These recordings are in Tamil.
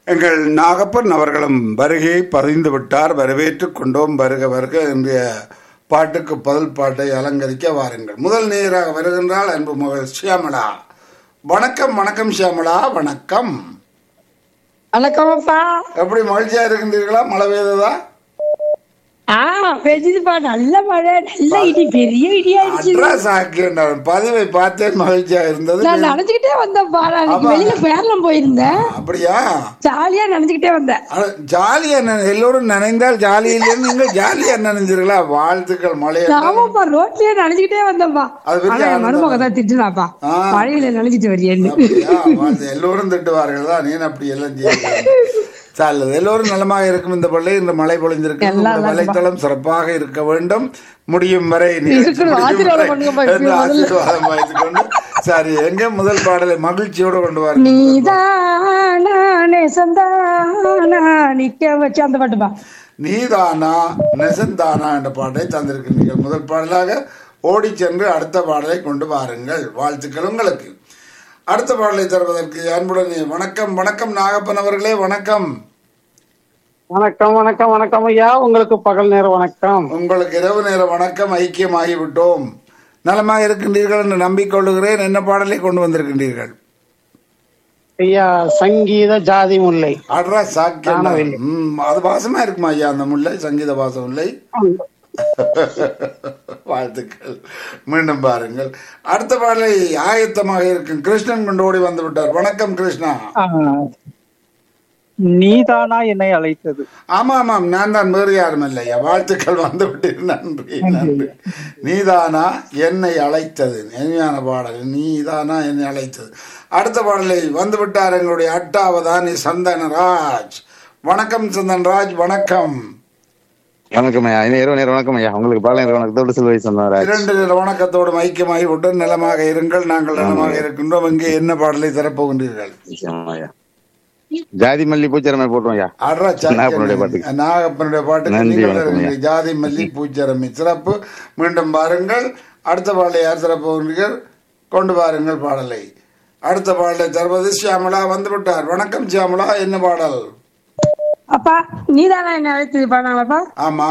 எங்கள் நாகப்பன் அவர்களும் வருகையை பதிந்து விட்டார் வரவேற்றுக் கொண்டோம் வருக வருக என்ற பாட்டுக்கு பதில் பாட்டை அலங்கரிக்க வாருங்கள் முதல் நேராக வருகின்றால் அன்பு மகள் ஷியாமளா வணக்கம் வணக்கம் ஷியாமளா வணக்கம் வணக்கம் அப்பா எப்படி மகிழ்ச்சியா இருக்கின்றீர்களா மழை பெய்ததா ஆ பெஞ்சுதுப்பா நல்ல மழை நல்ல இடி பெரிய இடி ஆயிடுச்சு அட்ரஸ் ஆக்கின்றார் பதிவை பார்த்தேன் மகிழ்ச்சியா இருந்தது நான் நினைச்சுக்கிட்டே வந்தேன்ப்பா நான் இன்னைக்கு வெளியில பேரலாம் போயிருந்தேன் அப்படியா ஜாலியா நினைச்சுக்கிட்டே வந்தேன் அட, ஜாலியா நன- எல்லோரும் நினைந்தால் ஜாலியிலே நீங்கள் ஜாலியா நினைஞ்சிருங்களா வாழ்த்துக்கள் மழையை ஆமாப்பா ரோட்லயே நினைச்சுக்கிட்டே வந்தேன்ப்பா அது பெரிய ஆனா என் ஆனந்தம். மருமக தான் திட்டுனாப்பா ஆ. மழையில நினைச்சிட்டு வரியேன்னு அப்படியா? வாழ்த்து. எல்லோரும் திட்டுவார்கள் தான் நீ அப்படி எல்லாம் செய்ய சாலது எல்லோரும் நலமாக இருக்கும் இந்த பள்ளி இந்த மழை பொழிந்திருக்கு எல்லாம் உங்கள் வலைத்தளம் சிறப்பாக இருக்க வேண்டும் முடியும் வரை நிகழ்ச்சி இருக்கணும். முடியும் ஆசீர்வாதம் வரை பண்ணுங்கப்பா, என்று இப்பயே முதல்ல. ஆசீர்வாதம் வைத்துக் கொண்டு சரி எங்க முதல் பாடலை மகிழ்ச்சியோடு கொண்டு வாருங்கள் நீதானா நேசந்தானா நிக்க வச்சு அந்த பாட்டுப்பா நீதானா நெசந்தானா என்ற பாட்டை தந்திருக்கிறீர்கள் முதல் பாடலாக ஓடி சென்று அடுத்த பாடலை கொண்டு வாருங்கள் வாழ்த்துக்கள் உங்களுக்கு அடுத்த பாடலை தருவதற்கு அன்புடன் வணக்கம் வணக்கம் நாகப்பன் அவர்களே வணக்கம் வணக்கம் வணக்கம் வணக்கம் ஐயா உங்களுக்கு பகல் நேர வணக்கம் உங்களுக்கு இரவு நேர வணக்கம் ஐக்கியமாகி விட்டோம் நலமாக இருக்கின்றீர்கள் என்று நம்பிக்கொள்ளுகிறேன் என்ன பாடலை கொண்டு வந்திருக்கின்றீர்கள் ஐயா சங்கீத ஜாதி முல்லை அட்ரா சாக்கியம் காணவில்லை. ம், அது வாசமா இருக்குமா ஐயா அந்த முல்லை சங்கீத வாசம் முல்லை வாழ்த்துக்கள் மீண்டும் பாருங்கள் அடுத்த பாடலை ஆயத்தமாக இருக்கும் கிருஷ்ணன் கொண்டு ஓடி வந்து விட்டார் வணக்கம் கிருஷ்ணா ஆ, நீதானா என்னை அழைத்தது ஆமா ஆமாம் நான் தான் வேறு யாரும் இல்லையா வாழ்த்துக்கள் வந்து விட்டீர் நன்றி நன்றி நீதானா என்னை அழைத்தது இனிமையான பாடல் நீதானா என்னை அழைத்தது அடுத்த பாடலை வந்து விட்டார் எங்களுடைய அட்டாவதானி சந்தனராஜ் வணக்கம் சந்தன்ராஜ் வணக்கம் வணக்கம் ஐயா இந்த இரவு நேரம் வணக்கம் ஐயா உங்களுக்கு பால நேரம் வணக்கத்தோடு சிலுவை சொன்னார் இரண்டு நில வணக்கத்தோடு ஐக்கியமாகி விட்டு நலமாக இருங்கள் நாங்கள் நலமாக இருக்கின்றோம் இங்கே என்ன பாடலை தரப்போகின்றீர்கள் ஐயா ஜாதி மல்லி பூச்சரமை போட்டோம் ஐயா அட்ரா நாகப்பனுடைய பாட்டுக்கு. நாகப்பனுடைய பாட்டுக்கு நன்றி, நீங்கள் வணக்கம் ஐயா. இருக்கிறீர்கள். ஜாதி மல்லி பூச்சரமி சிறப்பு மீண்டும் பாருங்கள் அடுத்த பாடலை யார் சிறப்புகிறீர்கள் கொண்டு வாருங்கள் பாடலை அடுத்த பாடலை தருவது சியாமலா வந்து விட்டார் வணக்கம் சியாமலா என்ன பாடல் அப்பா நீதானா என்ன அழைத்தது பாடாங்களப்பா ஆமா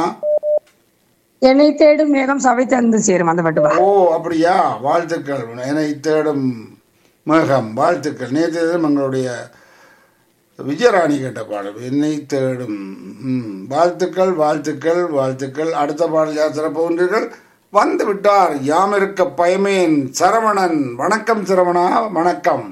என்னை தேடும் நேரம் சபை தந்து சேரும் அந்த பாட்டுப்பா ஓ அப்படியா வாழ்த்துக்கள் என்னை தேடும் மேகம் வாழ்த்துக்கள் நேற்று தினம் எங்களுடைய விஜயராணி கேட்ட பாடல் என்னை தேடும் ம், வாழ்த்துக்கள் வாழ்த்துக்கள் வாழ்த்துக்கள் அடுத்த பாடல் யார் சிறப்புகின்றீர்கள் வந்து விட்டார் யாம் இருக்க பயமேன் சரவணன் வணக்கம் சரவணா வணக்கம்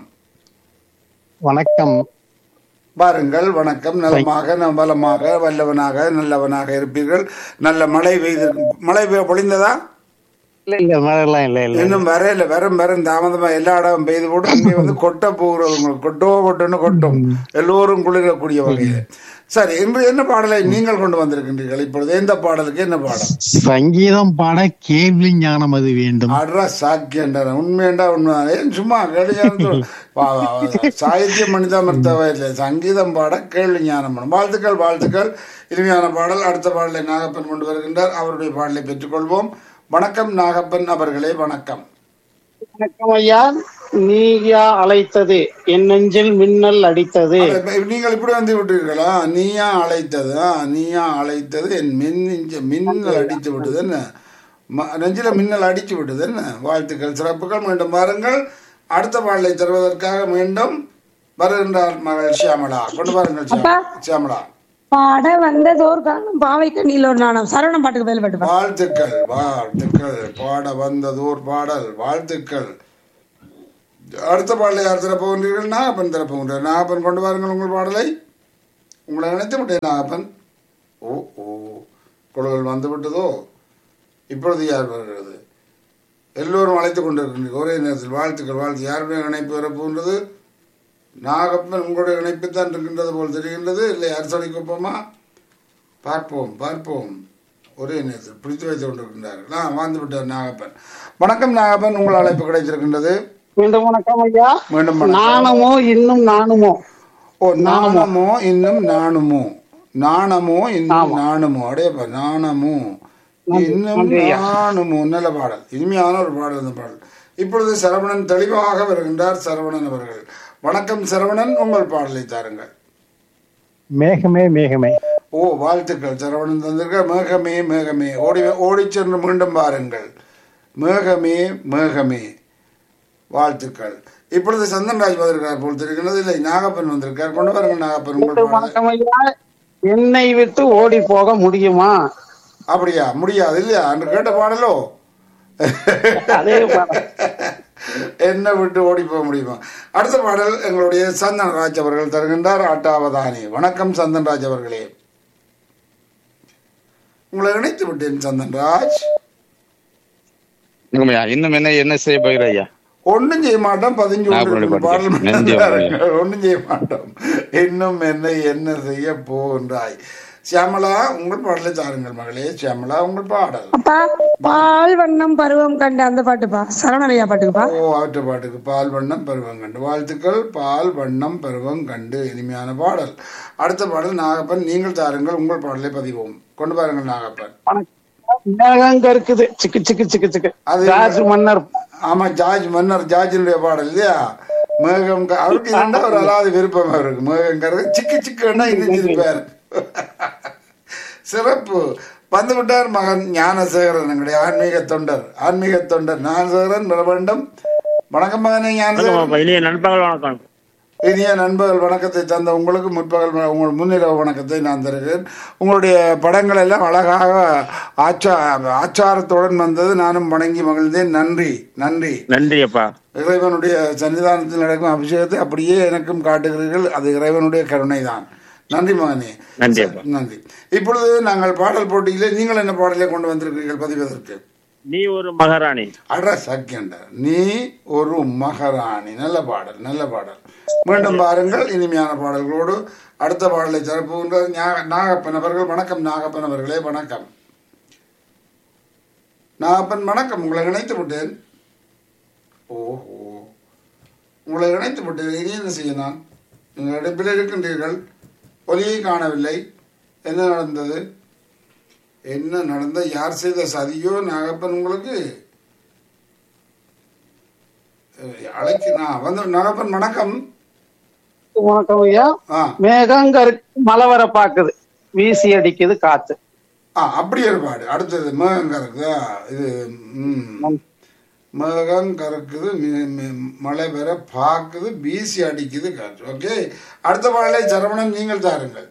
வணக்கம் பாருங்கள் வணக்கம் நலமாக நலமாக வல்லவனாக நல்லவனாக இருப்பீர்கள் நல்ல மழை பெய்து மழை பெய்ய பொழிந்ததா இல்ல இல்ல மழை எல்லாம் இல்ல இல்ல இன்னும் வரையில வரும் வரும் தாமதமா எல்லா இடம் பெய்து போட்டு இங்கே வந்து கொட்ட போகிறது உங்களுக்கு கொட்டோ கொட்டுன்னு கொட்டும் எல்லோரும் குளிரக்கூடிய வகையில் சரி இன்று என்ன பாடலை நீங்கள் கொண்டு வந்திருக்கின்றீர்கள் இப்பொழுது எந்த பாடலுக்கு என்ன பாடல் சங்கீதம் பாட கேள்வி ஞானம் அது வேண்டும் அட்ரா சாக்கியன்ற உண்மையண்டா உண்மை ஏன் சும்மா கேள்வி சாகித்யம் மனிதாமர்த்தவ இல்லை சங்கீதம் பாட கேள்வி ஞானம் பண்ணும் வாழ்த்துக்கள் வாழ்த்துக்கள் இனிமையான பாடல் அடுத்த பாடலை நாகப்பன் கொண்டு வருகின்றார் அவருடைய பாடலை பெற்றுக்கொள்வோம் வணக்கம் நாகப்பன் அவர்களே வணக்கம் வணக்கம் ஐயா நீயா அழைத்தது என் நெஞ்சில் மின்னல் அடித்தது இப்ப நீங்கள் இப்படி வந்து விட்டீர்களா நீயா அழைத்தது ஆ, நீயா அழைத்தது என் மின் மின்னல் அடித்து விட்டது என்ன ம- நெஞ்சில மின்னல் அடித்து விட்டது என்ன வாழ்த்துக்கள் சிறப்புகள் மீண்டும் பாருங்கள் அடுத்த பாடலை தருவதற்காக மீண்டும் வருகின்றார் மகள் ஷியாமலா கொண்டு வாருங்கள் ஷியாமலா. ஷியாமலா பாட வந்ததோர் காலம் பாவை கண்ணியில் ஒரு நாணம் சரவணம் பாட்டுக்கு பதில் பாட்டுப்பா வாழ்த்துக்கள் வாழ்த்துக்கள் பாட வந்ததோர் பாடல் வாழ்த்துக்கள் அடுத்த பாடலை யார் திறப்புகின்றீர்கள் நாகப்பன் திறப்புகின்றார் நாகப்பன் கொண்டு வாருங்கள் உங்கள் பாடலை உங்களை நினைத்து விட்டேன் நாகப்பன் ஓ ஓ குழுவில் வந்து விட்டதோ இப்பொழுது யார் வருகிறது எல்லோரும் அழைத்துக் கொண்டிருக்கின்றீர்கள் ஒரே நேரத்தில் வாழ்த்துக்கள் வாழ்த்து யாருடைய இணைப்பு வரப்போகின்றது நாகப்பன் உங்களுடைய இணைப்பு தான் இருக்கின்றது போல் தெரிகின்றது இல்லை அரசடி குப்பமா பார்ப்போம் பார்ப்போம் ஒரே நேரத்தில் பிடித்து வைத்துக் கொண்டிருக்கின்றார்கள் நான் வாழ்ந்து விட்டார் நாகப்பன் வணக்கம் நாகப்பன் உங்கள் அழைப்பு கிடைத்திருக்கின்றது மீண்டும் வணக்கம் ஐயா மீண்டும் வணக்கம். நாணமோ இன்னும் நாணுமோ ஓ நாணமோ இன்னும் நாணுமோ நாணமோ இன்னும் நாணுமோ அடையப்பா நாணமோ இன்னும் நாணுமோ நல்ல பாடல் இனிமையான ஒரு பாடல் இந்த பாடல் இப்பொழுது சரவணன் தெளிவாக வருகின்றார் சரவணன் அவர்கள் வணக்கம் சரவணன் உங்கள் பாடலை தாருங்கள் மேகமே மேகமே ஓ வாழ்த்துக்கள் சரவணன் தந்திருக்க மேகமே மேகமே ஓடி ஓடி சென்று மீண்டும் பாருங்கள் மேகமே மேகமே வாழ்த்துக்கள் இப்பொழுது சந்தன்ராஜ் வந்திருக்கார் போல் தெரிகிறது இல்லை நாகப்பன் வந்திருக்கார் கொண்டு வாருங்கள் நாகப்பன் உங்கள் பாடலை. வணக்கம் ஐயா என்னை விட்டு ஓடி போக முடியுமா அப்படியா முடியாது இல்லையா அன்று கேட்ட பாடலோ அதே பாடல். என்ன விட்டு ஓடி போக முடியுமா அடுத்த பாடல் எங்களுடைய சந்தன் ராஜ் அவர்கள் தருகின்றார் அட்டாவதானி வணக்கம் சந்தன் ராஜ் அவர்களே உங்களை இணைத்து விட்டேன் சந்தன் ராஜ் வணக்கம் ஐயா இன்னும் என்ன என்ன செய்ய போகிற ஐயா ஒண்ணும் செய்ய மாட்டோம் பதிஞ்சு நான் கொண்டு அப்படி பாடல் படிக்கிறேன். நன்றி அவர்களே. ஒண்ணும் செய்ய மாட்டோம் இன்னும் என்ன என்ன செய்ய போகின்றாய் சியாமலா உங்கள் பாடலை தாருங்கள் மகளே சியாமலா உங்கள் பாடல் அப்பா பால் வண்ணம் பருவம் கண்ட அந்த பாட்டுப்பா சரவணையா பாட்டுக்குப்பா ஓ ஆற்று பாட்டுக்கு பால் வண்ணம் பருவம் கண்டு வாழ்த்துக்கள் பால் வண்ணம் பருவம் கண்டு இனிமையான பாடல் அடுத்த பாடல் நாகப்பன் நீங்கள் தாருங்கள் உங்கள் பாடலை பதிவோம் கொண்டு பாருங்கள் நாகப்பன் வணக்கம். மேகங்க இருக்குது சிக்கு சிக்கு சிக்கு சிக்கு அது- ஜார்ஜ் மன்னர் ஆமா ஜார்ஜ் மன்னர் ஜார்ஜினுடைய பாடல் இல்லையா மேகம் க- அவருக்கு இருந்தா ஒரு அலாத விருப்பம் அவருக்கு மேகங்கிறது சிக்கு சிக்குன்னா இன்னும் இருப்பார் சிறப்பு வந்து விட்டார் மகன் ஞானசேகரன் எங்களுடைய ஆன்மீக தொண்டர் ஆன்மீக தொண்டர் ஞானசேகரன் பிரபண்டம் வணக்கம் மகனே ஞானசேகரன் இனிய நண்பர்கள் வணக்கம் இனிய நண்பர்கள் வணக்கத்தை தந்த உங்களுக்கு முற்பகல் வ- உங்கள் முன்னிரவு வணக்கத்தை நான் தருகிறேன் உங்களுடைய படங்கள் எல்லாம் அழகாக ஆச்சா ஆச்சாரத்துடன் வந்தது நானும் வணங்கி மகிழ்ந்தேன் நன்றி நன்றி நன்றி அப்பா இறைவனுடைய சன்னிதானத்தில் நடக்கும் அபிஷேகத்தை அப்படியே எனக்கும் காட்டுகிறீர்கள் அது இறைவனுடைய கருணை தான் நன்றி மகனே நன்றி அப்பா நன்றி இப்பொழுது நாங்கள் பாடல் போட்டியிலே நீங்கள் என்ன பாடலை கொண்டு வந்திருக்கிறீர்கள் பதிவதற்கு நீ ஒரு மகாராணி அட சக்கியண்ட நீ ஒரு மகாராணி நல்ல பாடல் நல்ல பாடல் மீண்டும் பாருங்கள் இனிமையான பாடல்களோடு அடுத்த பாடலை சிறப்புகின்ற ஞா- நாகப்பன் அவர்கள் வணக்கம் நாகப்பன் அவர்களே வணக்கம் நாகப்பன் வணக்கம் உங்களை இணைத்து விட்டேன் ஓஹோ உங்களை இணைத்து விட்டேன் இனி என்ன செய்ய நான் நீங்கள் இடத்தில் இருக்கின்றீர்கள் ஒலியை காணவில்லை என்ன நடந்தது என்ன நடந்த யார் செய்த சதியோ நாகப்பன் உங்களுக்கு அஹ், அழைக்கு நான் வந்து நாகப்பன் வணக்கம் வணக்கம் ஐயா ஆ மேகங்க இருக்கு மழை வர பாக்குது வீசி அடிக்குது காத்து ஆ அப்படி ஒரு பாடு அடுத்தது மேகம் கறக்குதா இது ம் மேகம் கறக்குது மி- மி- மழை பெற பாக்குது வீசி அடிக்குது காற்று ஓகே அடுத்த பாடலை சரவணன் நீங்கள் தாருங்கள்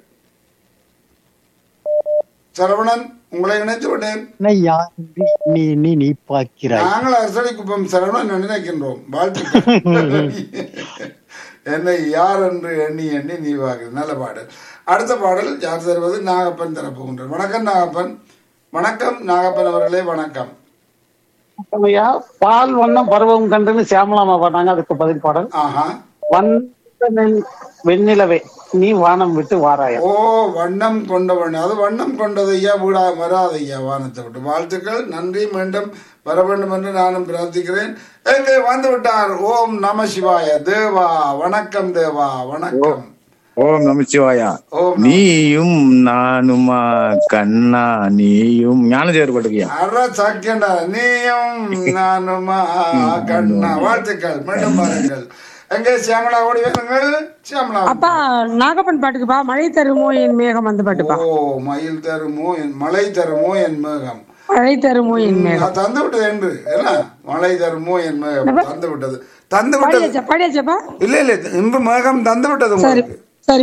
சரவணன் உங்களை இணைத்து விட்டேன் என்னை யார் என்று எண்ணி எண்ணி நீ பார்க்கிறாய் நாங்கள் அரசடி குப்பம் சரவணன் நினைக்கின்றோம் வாழ்த்துக்கள் என்னை யார் என்று எண்ணி எண்ணி நீ வாக்கு நல்ல பாடல் அடுத்த பாடல் யார் தருவது நாகப்பன் தரப்போகின்றார் வணக்கம் நாகப்பன் வணக்கம் நாகப்பன் அவர்களே வணக்கம் வணக்கம் ஐயா பால் வண்ணம் பருவம் கண்டுன்னு சியாமலாமா பண்ணாங்க அதுக்கு பதில் பாடல் ஆஹா வந்த நெல் வெண்ணிலவே நீ வானம் விட்டு வாராயா ஓ வண்ணம் கொண்டவன் அது வண்ணம் கொண்டது ஐயா வீடா வராது ஐயா வானத்தை விட்டு வாழ்த்துக்கள் நன்றி மீண்டும் வர வேண்டும் என்று நானும் பிரார்த்திக்கிறேன் எங்கே வந்து விட்டார் ஓம் நம சிவாய தேவா வணக்கம் தேவா வணக்கம் ஓம் நமச்சிவாயா ஓம் நீயும் நானுமா கண்ணா நீயும் ஞானதேவர் பட்டுக்கியா அற சாக்கியண்டா நீயும் நானுமா கண்ணா வாழ்த்துக்கள் மீண்டும் பாருங்கள் எங்கே சியாமலா ஓடி வருங்கள் சியாமலா அப்பா நாகப்பன் பாட்டுக்குப்பா மழை தருமோ என் மேகம் அந்த பாட்டுப்பா ஓ மயில் தருமோ என் மலை தருமோ என் மேகம் மழை தருமோ என் மேகம் அது தந்து விட்டது என்று என்ன மழை தருமோ என் மேகம் தந்து விட்டது தந்து விட்டது பாடியாச்சா பாடியாச்சாப்பா இல்ல இல்ல இன்று மேகம் தந்து விட்டது சரி உங்களுக்கு சரி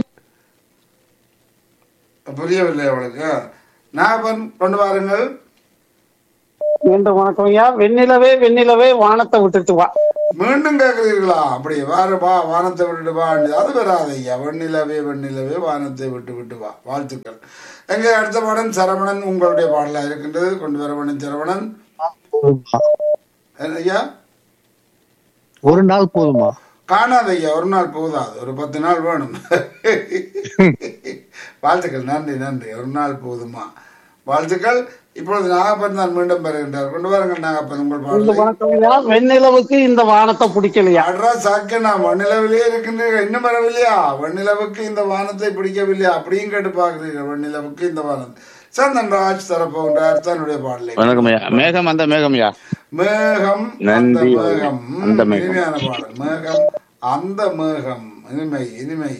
புரியவில்லை அவளுக்கு நாகப்பன் கொண்டு வாருங்கள் மீண்டும் வணக்கம் ஐயா வெண்ணிலவே வெண்ணிலவே வானத்தை விட்டுட்டு வா மீண்டும் கேட்கிறீர்களா அப்படி வாரு வா வானத்தை விட்டுட்டு வா அது வராது ஐயா வெண்ணிலவே வெண்ணிலவே வானத்தை விட்டு விட்டு வா வாழ்த்துக்கள் எங்கே அடுத்த பாடன் சரவணன் உங்களுடைய பாடலா இருக்கின்றது கொண்டு வர வேண்டும் சரவணன் போதுமா? என்ன ஐயா ஒரு நாள் போதுமா காணாது ஐயா ஒரு நாள் போதாது ஒரு பத்து நாள் வேணும் வாழ்த்துக்கள் நன்றி நன்றி ஒரு நாள் போதுமா வாழ்த்துக்கள் இப்பொழுது நாகப்பன் தான் மீண்டும் பெறுகின்றார் கொண்டு வாருங்கள் நாகப்பன் உங்கள் இந்த பாடலை வணக்கம் ஐயா வெண்ணிலவுக்கு இந்த வானத்தை பிடிக்கலையா அட்ரா சாக்க நான் வண்ணிலவிலேயே இருக்கின்றீர்கள் இன்னும் வரவில்லையா வண்ணிலவுக்கு இந்த வானத்தை பிடிக்கவில்லையா அப்படியும் கேட்டு பார்க்கிறீர்கள் வண்ணிலவுக்கு இந்த வானம் சந்தன் ராஜ் தரப்போகின்றார் தன்னுடைய பாடலை வணக்கம் ஐயா மேகம் அந்த மேகம் ஐயா மேகம் அந்த நன்றி. மேகம் ம், அந்த மேகம். இனிமையான பாடல் மேகம் அந்த மேகம் இனிமை இனிமை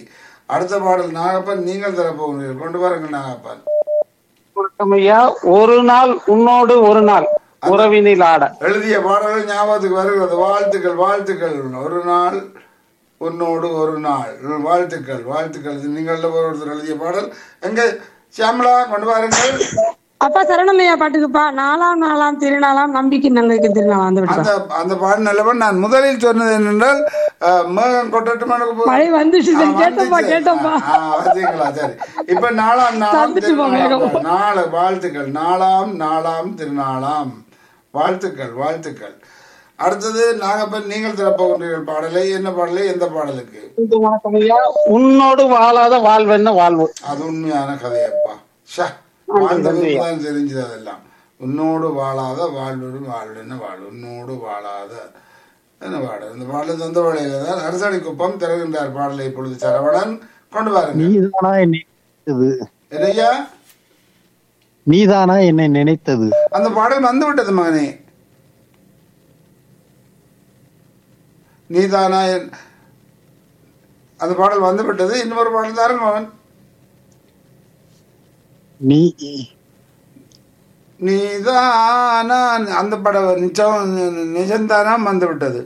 அடுத்த பாடல் நாகப்பன் நீங்கள் தரப்போகிறீர்கள் கொண்டு வாருங்கள் நாகப்பன் வணக்கம் ஐயா ஒரு நாள் உன்னோடு ஒரு நாள் உறவினில் ஆட எழுதிய பாடல்கள் ஞாபகத்துக்கு வருகிறது வாழ்த்துக்கள் வாழ்த்துக்கள் ஒரு நாள் உன்னோடு ஒரு நாள் வாழ்த்துக்கள் வாழ்த்துக்கள் இது நீங்கள் ஒருத்தர் எழுதிய பாடல் எங்க சியாமலா கொண்டு வாருங்கள் அப்பா சரணமையா பாட்டுக்குப்பா நாலாம் நாளாம் திருநாளாம் நம்பிக்கை நம்பிக்கை திருநாளாம் அந்த விடுப்பா அந்த அந்த பாடல் நல்லவன் நான் முதலில் சொன்னது என்னென்றால் அஹ், மேகம் கொட்டட்டும் எனக்கு போ- மழை வந்துச்சு ஆ, சரி, கேட்டோம்ப்பா வந்துச்சு. கேட்டோம்ப்பா ஆ, பார்த்தீங்களா சரி இப்ப நாலாம் நாளாம் தந்துட்டு போ, திருநாளாம் மேகம். நாள வாழ்த்துக்கள் நாலாம் நாளாம் திருநாளாம் வாழ்த்துக்கள் வாழ்த்துக்கள் அடுத்தது நாகப்பன் நீங்கள் திறப்போகின்றீர்கள் பாடலை என்ன பாடலை எந்த பாடலுக்கு வணக்கம் ஐயா உன்னோடு வாழாத வாழ்வென்ன வாழ்வு அது உண்மையான கதையப்பா ஷா வாழ்ந்ததுதான் தெரிஞ்சது அதெல்லாம் உன்னோடு வாழாத வாழ்வு வாழ்வுன்னு வாழ்வு உன்னோடு வாழாத என்ன பாடல் இந்த பாடல் சொந்த வழியில தான் அரசடி குப்பம் திறகின்றார் பாடலை இப்பொழுது சரவணன் கொண்டு வாருங்க நீதானா என்னை நினைத்தது என்னய்யா நீதானா என்னை நினைத்தது அந்த பாடல் வந்து விட்டது மகனே நீதானா என்- அந்த பாடல் வந்து விட்டது இன்னொரு பாடல் தாருங்க மகன் நீ நீதானா அந்த படம் நிச்சயம் நிஜம்தானா வந்து விட்டது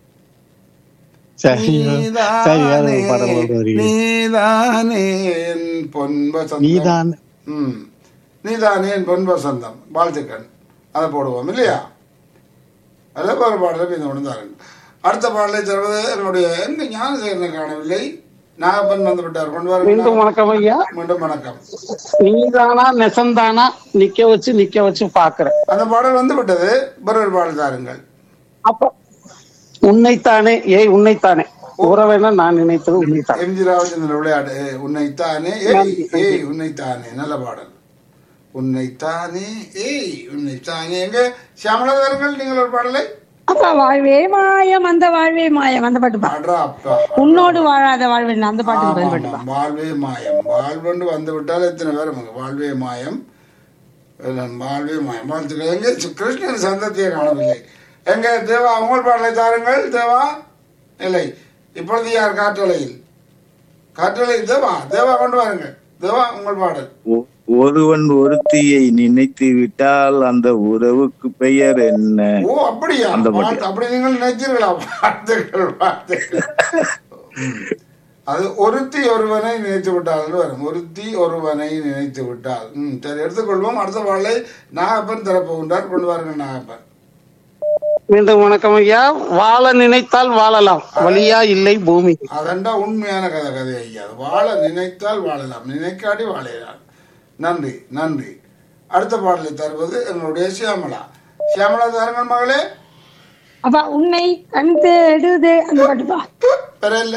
சரி சரி வேற ஒரு பாடல் கொண்டு வருகிறேன். நீதானே என் பொன் வசந்தம் நீதான் ம் நீதானே என் பொன் வசந்தம் வாழ்த்துக்கள் அதை போடுவோம் இல்லையா அதில் ஒரு பாடலை இந்த ஒன்று தாருங்க அடுத்த பாடலை தருவது என்னுடைய எங்க ஞானசேகரனை காணவில்லை நாகப்பன் வந்து விட்டார் கொண்டு மீண்டும் வர வணக்கம் ஐயா மீண்டும் வணக்கம் நீதானா நெசந்தானா நிக்க வச்சு நிக்க வச்சு பாக்குற அந்த பாடல் வந்து விட்டது ஒரு பாடல் தாருங்கள் அப்ப உன்னைத்தானே ஏய் உன்னைத்தானே உறவென நான் நினைத்தது உன்னைத்தானே எம்ஜி ராமச்சந்திரன் விளையாடு ஏய், உன்னைத்தானே ஏய் ஏய் உன்னைத்தானே நல்ல பாடல் உன்னைத்தானே ஏய் உன்னைத்தானே எங்க சியாமலதாரங்கள் நீங்கள் ஒரு பாடலை அப்பா வாழ்வே மாயம் அந்த வாழ்வே மாயம் அந்த பாட்டுப்பா அட்ரா அப்பா உன்னோடு வாழாத வாழ்வே அந்த பாட்டுக்கு ஆமா, பதில் ஆமா. பாட்டுப்பா வாழ்வே மாயம் வாழ்வென்று வந்து விட்டால் எத்தனை பேர் நமக்கு வாழ்வே மாயம் எல்லாம் வாழ்வே மாயம் வாழ்த்துக்கள் எங்க சு- கிருஷ்ணன் சந்ததியை காணவில்லை எங்க தேவா உங்கள் பாடலை தாருங்கள் தேவா இல்லை இப்பொழுது யார் காற்றலையில் காற்றலையில் தேவா தேவா கொண்டு வாருங்க தேவா உங்கள் பாடல் ஒ- ஒருவன் ஒருத்தியை நினைத்து விட்டால் அந்த உறவுக்கு பெயர் என்ன ஓ அப்படியா அந்த பாட்டு. வாழ்த்து- அப்படி நீங்கள் நினைச்சீர்களா வாழ்த்துக்கள் வாழ்த்துக்கள் ம். அது ஒருத்தி ஒருவனை நினைத்து விட்டால் வரும் ஒருத்தி ஒருவனை நினைத்து விட்டால் ம் சரி எடுத்துக்கொள்வோம் அடுத்த பாடலை நாகப்பன் திறப்புகின்றார் கொண்டு வாருங்கள் நாகப்பன் மீண்டும் வணக்கம் ஐயா வாழ நினைத்தால் வாழலாம் வழியா இல்லை பூமி அதண்டா உண்மையான கதை கதை ஐயா வாழ நினைத்தால் வாழலாம் நினைக்காடி வாழலாம் நன்றி நன்றி அடுத்த பாடலை தருவது எங்களுடைய சியாமலா சியாமலா தாருங்கள் மகளே அப்பா உன்னை கண் தேடுதே அந்த பாட்டுப்பா பரவாயில்ல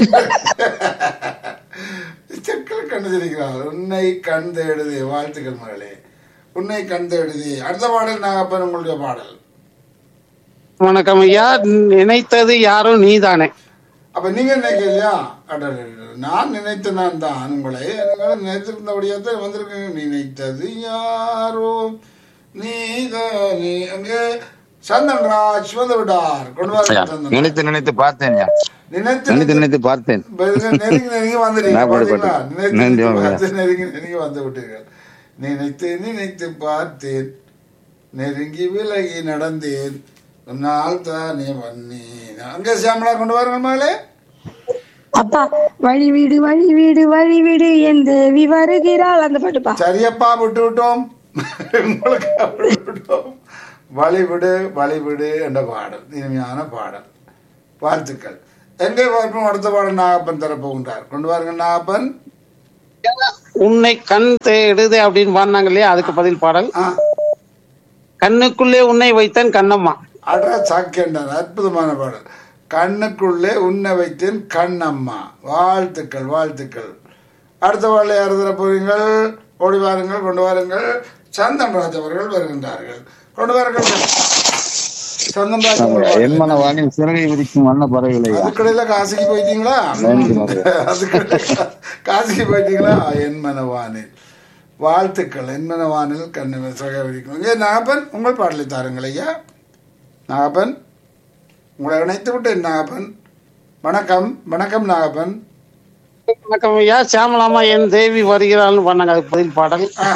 செக்கல் கண்டு தெரிகிறார் உன்னை கண் தேடுது வாழ்த்துக்கள் மகளே உன்னை கண் தேடுது அடுத்த பாடல் நாகப்பன் உங்களுடைய பாடல் வணக்கம் ஐயா நினைத்தது யாரும் நீதானே அப்ப நீங்க நினைக்கலையா அடடடட, நான் நினைத்த நான் தான் உங்களை நீங்கள் நினைத்திருந்தபடியாக வந்திருக்கீங்க நினைத்தது யாரோ நீதானே அங்கே சந்தன்ராஜ் வந்து விட்டார் கொண்டு ஐயா, வர சந்தன் நினைத்து நினைத்து பார்த்தேன் ஐயா. நினைத்து நினைத்து நினைத்து பார்த்தேன் பாருங்க, நெருங்கி நெருங்கி வந்துட்டீங்க நான் பாடு பாத்தீங்களா? பாட்டு. நினைத்து நன்றி, நினைத்து வாங்க. பார்த்து நெருங்கி நெருங்கி வந்து விட்டீர்கள் நினைத்து நினைத்து பார்த்தேன் நெருங்கி விலகி நடந்தேன் நாள் தானே வந்தேன் அங்கே சியாமலா கொண்டு வாருங்கள் மகளே அப்பா வழி வீடு வழி வீடு வழி வீடு என் தேவி வருகிறாள் அந்த பாட்டுப்பா சரியப்பா விட்டு விட்டோம் உங்களுக்கு விட்டு விட்டோம் வழிவிடு வழிவிடு என்ற பாடல் இனிமையான பாடல் வாழ்த்துக்கள் எங்கே பார்ப்போம் அடுத்த பாடல் நாகப்பன் தரப்போகின்றார் கொண்டு வாருங்கள் நாகப்பன் உன்னை கண் தேடுதே அப்படின்னு பாடினாங்க இல்லையா அதுக்கு பதில் பாடல் ஆ கண்ணுக்குள்ளே உன்னை வைத்தேன் கண்ணம்மா அடா சாக்கியண்டார் அற்புதமான பாடல் கண்ணுக்குள்ளே உன்னை வைத்தேன் கண்ணம்மா வாழ்த்துக்கள் வாழ்த்துக்கள் அடுத்த பாடலை யார் தர போறீங்கள் ஓடி வாருங்கள் கொண்டு வாருங்கள் சந்தன்ராஜ் அவர்கள் வருகின்றார்கள் கொண்டு வாருங்கள் சந்தன்ராஜ் அவர்கள் என் மனவானில் சிறகை விரிக்கும் வண்ண பறவைகளை ஐயா. அதுக்கடையில காசிக்கு போயிட்டீங்களா நன்றி, மகளே. அதுக்கடையில காசிக்கு போயிட்டீங்களா என் மனவானில் வாழ்த்துக்கள் என் மனவானில் கண்ணு சகவரிக்கும் இங்கே நாகப்பன் உங்கள் பாடலை தாருங்கள் ஐயா நாகப்பன் உங்களை இணைத்து விட்டேன் நாகப்பன் வணக்கம் வணக்கம் நாகப்பன் வணக்கம் ஐயா சியாமலாமா என் தேவி வருகிறாள்னு பண்ணாங்க அதுக்கு பதில் பாடல் ஆ,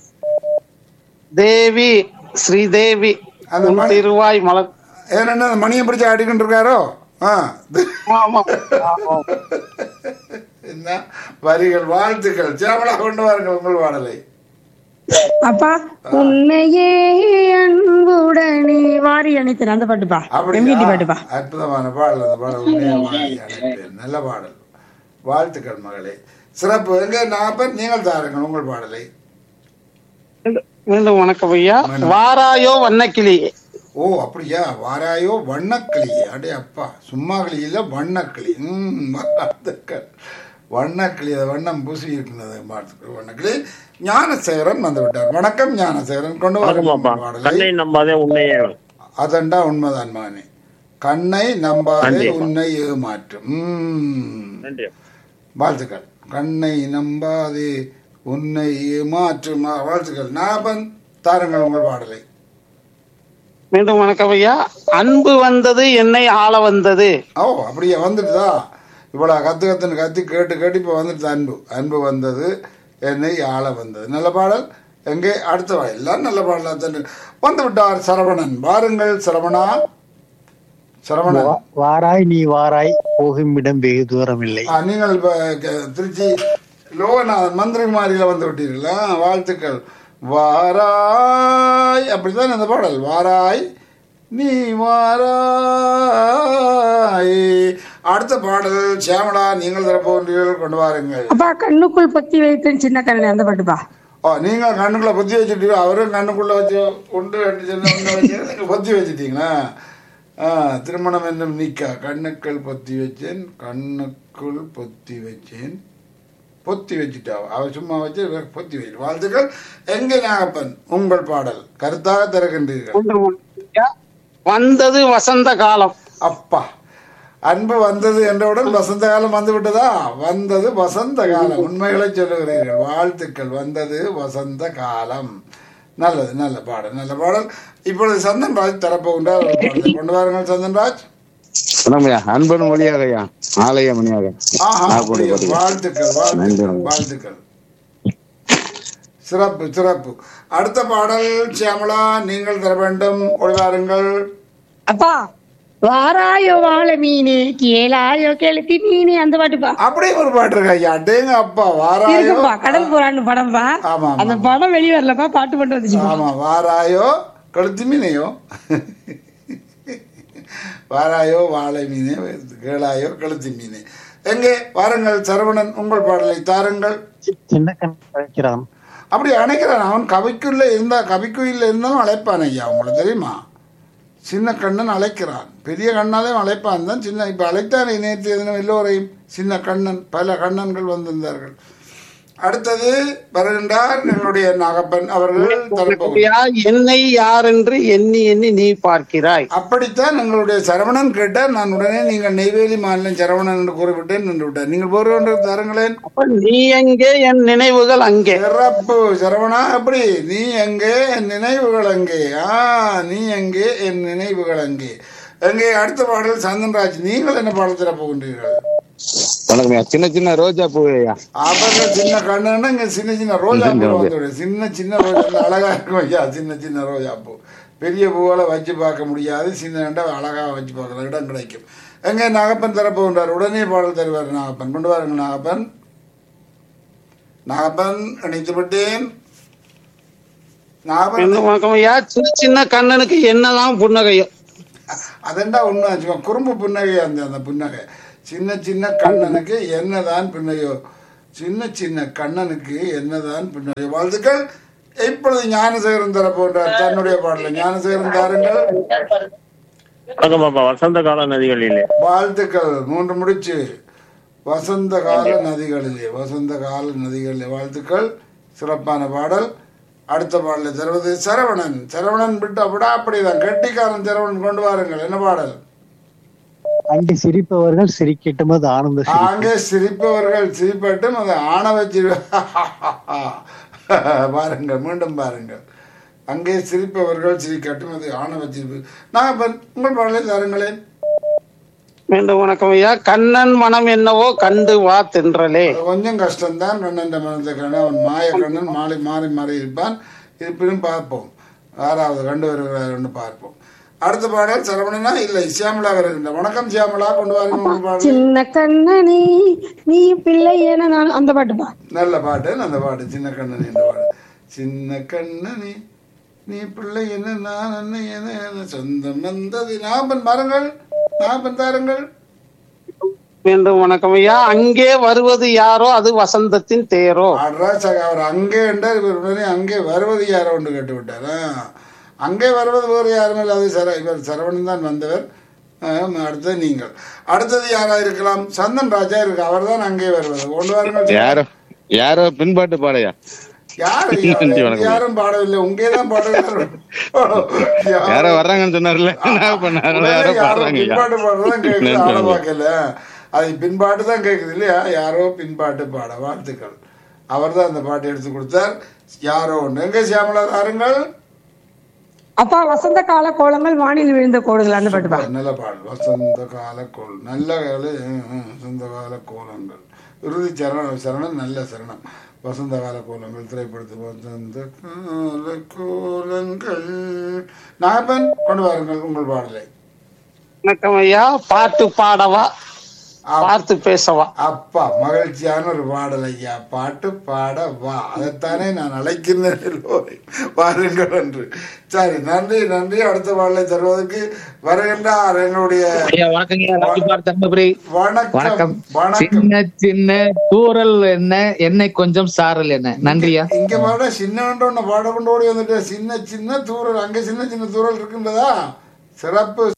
தேவி ஸ்ரீதேவி அந்த உன் மணி- திருவாய் மலர் ஏன்னா அந்த மணியை பிடிச்சி ஆடிக்கிட்டு இருக்காரோ ஆ ஆமா ஆமா. என்ன வரிகள் வாழ்த்துக்கள் சேவலா கொண்டு வாருங்கள் உங்கள் பாடலை அப்பா உன்னையே அன்புடனே வாரி அணைத்தேன் அந்த பாட்டுப்பா எம்கிட்டி பாட்டுப்பா அற்புதமான பாடல் அந்த பாடல் உண்மையா வாரி அழைப்பேன். நல்ல பாடல் வாழ்த்துக்கள் மகளே சிறப்பு எங்க நாப்பன் நீங்கள் தாருங்கள் உங்கள் பாடலை மீண்டும் வணக்கம் ஐயா வாராயோ வண்ணக்கிளி ஓ அப்படியா வாராயோ வண்ணக்கிளி அடே அப்பா சும்மா கிளி இல்ல வண்ணக்கிளி ம் வாழ்த்துக்கள் வண்ணக்கிளி அது வண்ணம் பூசி இருக்கிறது வாழ்த்துக்கள் வண்ணக்கிளி ஞானசேகரன் வந்து விட்டார் வணக்கம் ஞானசேகரன் கொண்டு வணக்கம் அப்பா வாருங்கள் பாடலை கண்ணை நம்பாதே உன்னையே அதண்டா உண்மைதான் மகனே கண்ணை நம்பாதே நன்றி. உன்னை ஏமாற்றும் ம். நன்றி வாழ்த்துக்கள் கண்ணை நம்பாதே உன்னை ஏமாற்றும் ஆ, வாழ்த்துக்கள் நாபன் தாருங்கள் உங்கள் பாடலை மீண்டும் வணக்கம் ஐயா அன்பு வந்தது என்னை ஆள வந்தது ஓ அப்படியே வந்துட்டுதா இவ்வளோ கத்து கத்துன்னு கத்தி கேட்டு கேட்டு இப்போ வந்துட்டு அன்பு அன்பு வந்தது என்னை ஆள வந்தது நல்ல பாடல் எங்கே அடுத்த வா எல்லாம் நல்ல பாடலா தான் வந்து விட்டார் சரவணன் வாருங்கள் சரவணா சரவணன் வா- வாராய் நீ வாராய் போகும் இடம் வெகு தூரம் இல்லை ஆ, நீங்கள் இப்போ திருச்சி லோகநாதன் மந்திரிமாரியில் வந்து விட்டீர்களா வாழ்த்துக்கள் வாராய் அப்படித்தான் இந்த பாடல் வாராய் நீ வாராய் அடுத்த பாடல் சியாமலா நீங்கள் தரப்போன்றீர்கள் கொண்டு வாருங்கள் அப்பா கண்ணுக்குள் பொத்தி வைத்தேன் சின்ன கண்ணு அந்த பாட்டுப்பா ஓ நீங்கள் கண்ணுக்குள்ள பொத்தி வச்சுட்டீங்க அவரும் கண்ணுக்குள்ள வச்சு உண்டு ரெண்டு சின்ன உண்டு வச்சு நீங்கள் பொத்தி வச்சுட்டீங்களா ஆ திருமணம் என்னும் நிக்கா கண்ணுக்குள் பொத்தி வச்சேன் கண்ணுக்குள் பொத்தி வச்சேன் பொத்தி வச்சுட்டா அவ சும்மா வச்சு இவர் பொத்தி வச்சு வாழ்த்துக்கள் எங்கே நாகப்பன் உங்கள் பாடல் கருத்தாக திறக்கின்றீர்கள் மீண்டும் வணக்கம் ஐயா. வந்தது வசந்த காலம் அப்பா அன்பு வந்தது என்றவுடன் வசந்த காலம் வந்து விட்டதா வந்தது வசந்த காலம் உண்மைகளை சொல்லுகிறீர்கள் வாழ்த்துக்கள் வந்தது வசந்த காலம் நல்லது நல்ல பாடல் நல்ல பாடல் இப்பொழுது சந்தன்ராஜ் தரப்போகின்றார் ஒரு பாடலை கொண்டு வாருங்கள் சந்தன்ராஜ் வணக்கம் ஐயா அன்பன் மொழியாக ஐயா ஆலய மணியாக ஆஹா ஆ, போடு, அப்படியே. போடு. வாழ்த்துக்கள் வாழ்த்துக்கள் வாழ்த்துக்கள் சிறப்பு சிறப்பு அடுத்த பாடல் சியாமலா நீங்கள் தர வேண்டும் ஒளிவாருங்கள் அப்பா வாராயோ வாழை மீனே கேளாயோ கெளுத்தி மீனே அந்த பாட்டுப்பா அப்படியே ஒரு பாட்டு இருக்கு ஐயா அடேங்க அப்பா வாராயோ இருக்குப்பா கடல் புறான்னு படம்பா ஆமா அந்த ஆமா படம் வெளிய வரலப்பா பாட்டு மட்டும் வந்துச்சுப்பா ஆமா வாராயோ கழுத்து மீனையோ வாராயோ வாழை மீனே கேளாயோ கழுத்து மீனே எங்கே வாருங்கள் சரவணன் உங்கள் பாடலை தாருங்கள் சின்ன கண் வைக்கிறான் அப்படி அணைக்கிறான் அவன் கவிக்குள்ள இருந்தா கவிக்குயில் இருந்தாலும் அழைப்பான் ஐயா உங்களுக்கு தெரியுமா சின்ன கண்ணன் அழைக்கிறான் பெரிய கண்ணாலே அழைப்பான் தான் சின்ன இப்போ அழைத்தான் நேற்று தினம் எல்லோரையும் சின்ன கண்ணன் பல கண்ணன்கள் வந்திருந்தார்கள் அடுத்தது வருகின்றார் எங்களுடைய நாகப்பன் அவர்கள் தரப்போகிறார் ஐயா, என்னை யார் என்று எண்ணி எண்ணி நீ பார்க்கிறாய் அப்படித்தான் எங்களுடைய சரவணன் கேட்டார் நான் உடனே நீங்கள் நெய்வேலி மாநிலம் சரவணன் என்று கூறிவிட்டேன் நின்று விட்டார் நீங்கள் போர்வென்று தாருங்களேன் அப்ப நீ எங்கே என் நினைவுகள் அங்கே சிறப்பு சரவணா அப்படி நீ எங்கே என் நினைவுகள் அங்கே ஆ நீ எங்கே என் நினைவுகள் அங்கே எங்கே அடுத்த பாடல் சந்தன்ராஜ் நீங்கள் என்ன பாடல் தர போகின்றீர்கள் வணக்கம் ஐயா சின்ன சின்ன ரோஜா பூ ஐயா அவங்க சின்ன கண்ணுன்னா இங்க சின்ன சின்ன ரோஜா பூ வந்து சின்ன சின்ன ரோஜா பூ அழகா இருக்கும் ஐயா சின்ன சின்ன ரோஜா பூ பெரிய பூவால வச்சு பார்க்க முடியாது சின்ன ரெண்டா அழகா வச்சு பார்க்கலாம் இடம் கிடைக்கும் எங்க நாகப்பன் தரப்போகின்றார் உடனே பாடல் தருவார் நாகப்பன் கொண்டு வாருங்க நாகப்பன் நாகப்பன் இணைத்து விட்டேன் நாகப்பன் என்ன வணக்கம் ஐயா சின்ன சின்ன கண்ணனுக்கு என்னதான் புன்னகையோ அதெண்டா உண்மை சும்மா குறும்பு புன்னகை அந்த அந்த புன்னகை சின்ன சின்ன கண்ணனுக்கு என்னதான் புன்னகையோ சின்ன சின்ன கண்ணனுக்கு என்னதான் புன்னகை வாழ்த்துக்கள் இப்பொழுது ஞானசேகரன் தர போன்ற தன்னுடைய பாடல ஞானசேகரன் தாருங்கள் வணக்கம் பாப்பா வசந்த கால நதிகளிலே வாழ்த்துக்கள் மூன்று முடிச்சு வசந்த கால நதிகளிலே வசந்த கால நதிகளிலே வாழ்த்துக்கள் சிறப்பான பாடல் அடுத்த பாடலை தருவது சரவணன் சரவணன் விட்டு அப்படியே அப்படிதான் கெட்டிக்காரன் சரவணன் கொண்டு வாருங்கள் என்ன பாடல் அங்கே சிரிப்பவர்கள் சிரிக்கட்டும் அது ஆனந்த சிரிப்பு அங்கே சிரிப்பவர்கள் சிரிப்பட்டும் அதை ஆணவ சிரி பாருங்கள் மீண்டும் பாருங்கள் அங்கே சிரிப்பவர்கள் சிரிக்கட்டும் அது ஆணவ சிரிப்பு நான் இப்ப உங்கள் பாடலை தாருங்களேன் மீண்டும் வணக்கம் ஐயா கண்ணன் மனம் என்னவோ கண்டு வா தென்றலே அது கொஞ்சம் கஷ்டம்தான் கண்ணன் மனத்தை கண்ணன் அவன் மாய கண்ணன் மாறி மாறி மாறி இருப்பான் இருப்பினும் பார்ப்போம் ஆறாவது கண்டு வருகிறார் பார்ப்போம் அடுத்த பாடல் சரவணனா இல்லை சியாமலா வருகின்ற வணக்கம் சியாமலா கொண்டு வாருங்க உங்கள் பாடல் சின்ன கண்ணனே நீ பிள்ளை என நான் அந்த பாட்டுப்பா நல்ல பாட்டு அந்த பாட்டு சின்ன கண்ணன் என்ற பாடு சின்ன கண்ணனே நீ பிள்ளை என்ன நான் என்ன என்ன என்ன சொந்தம் வந்தது நாபன் மரங்கள் நாபன் தாருங்கள் மீண்டும் வணக்கம் ஐயா அங்கே வருவது யாரோ அது வசந்தத்தின் தேரோ ஆடுறா சக அவர் அங்கே என்றார் இவர் உடனே அங்கே வருவது யாரோ ஒன்று கேட்டு விட்டார் ஆ. அங்கே வருவது வேறு யாரும் இல்லை அது சர இவர் சரவணன் தான் வந்தவர் ஆம், அடுத்தது நீங்கள் அடுத்தது யாரா இருக்கலாம் சந்தன் ராஜா இருக்கு அவர் தான் அங்கே வருவது கொண்டு வாருங்கள் யாரோ யாரோ பின்பாட்டு பாடையா யார் நன்றி, வணக்கம். யாரும் பாடவில்லை உங்கே தான் பாடுகிறார் யாரோ வர்றாங்கன்னு சொன்னார்ல என்ன பண்ணாங்களோ யாரோ பாடுறாங்க ஐயா பின்பாட்டு பாடுறதான் கேட்குது நன்றி, ஆள நன்றி. பார்க்கல அது பின்பாட்டு தான் கேட்குது இல்லையா யாரோ பின்பாட்டு பாட வாழ்த்துக்கள் அவர் தான் அந்த பாட்டு எடுத்து கொடுத்தார் யாரோ ஒன்று எங்கே சியாமலா தாருங்கள் அப்பா வசந்த கால கோலங்கள் வானில் விழுந்த கோடுகள் அந்த பாட்டுப்பா நல்ல பாடல் வசந்த கால கோல் நல்ல கால ம், ம், வசந்த கால கோலங்கள் இறுதி சரணம் சரணம் நல்ல சரணம் வசந்த கால கோலங்கள் திரைப்படத்து வசந்த கால கோலங்கள் நாகப்பன் கொண்டு வாருங்கள் உங்கள் பாடலை வணக்கம் ஐயா பாட்டு பாடவா ஆ, பார்த்து பேசவா அப்பா மகிழ்ச்சியான ஒரு பாடல் ஐயா பாட்டு பாட வா அதைத்தானே நான் அழைக்கின்றேன் எல்லோரையும். வாருங்கள் என்று சரி நன்றி நன்றி அடுத்த பாடலை தருவதற்கு வருகின்றார் எங்களுடைய ஐயா வணக்கங்க ராஜ்குமார் தர்மபுரி வணக்கம் வணக்கம் வணக்கம் சின்ன சின்ன தூரல் என்ன எண்ணெய் கொஞ்சம் சாரல் என்ன நன்றியா இங்க பாட சின்ன ஒன்று பாட கொண்டு ஓடி வந்துட்டு சின்ன சின்ன தூரல் அங்க சின்ன சின்ன தூரல் இருக்கின்றதா சிறப்பு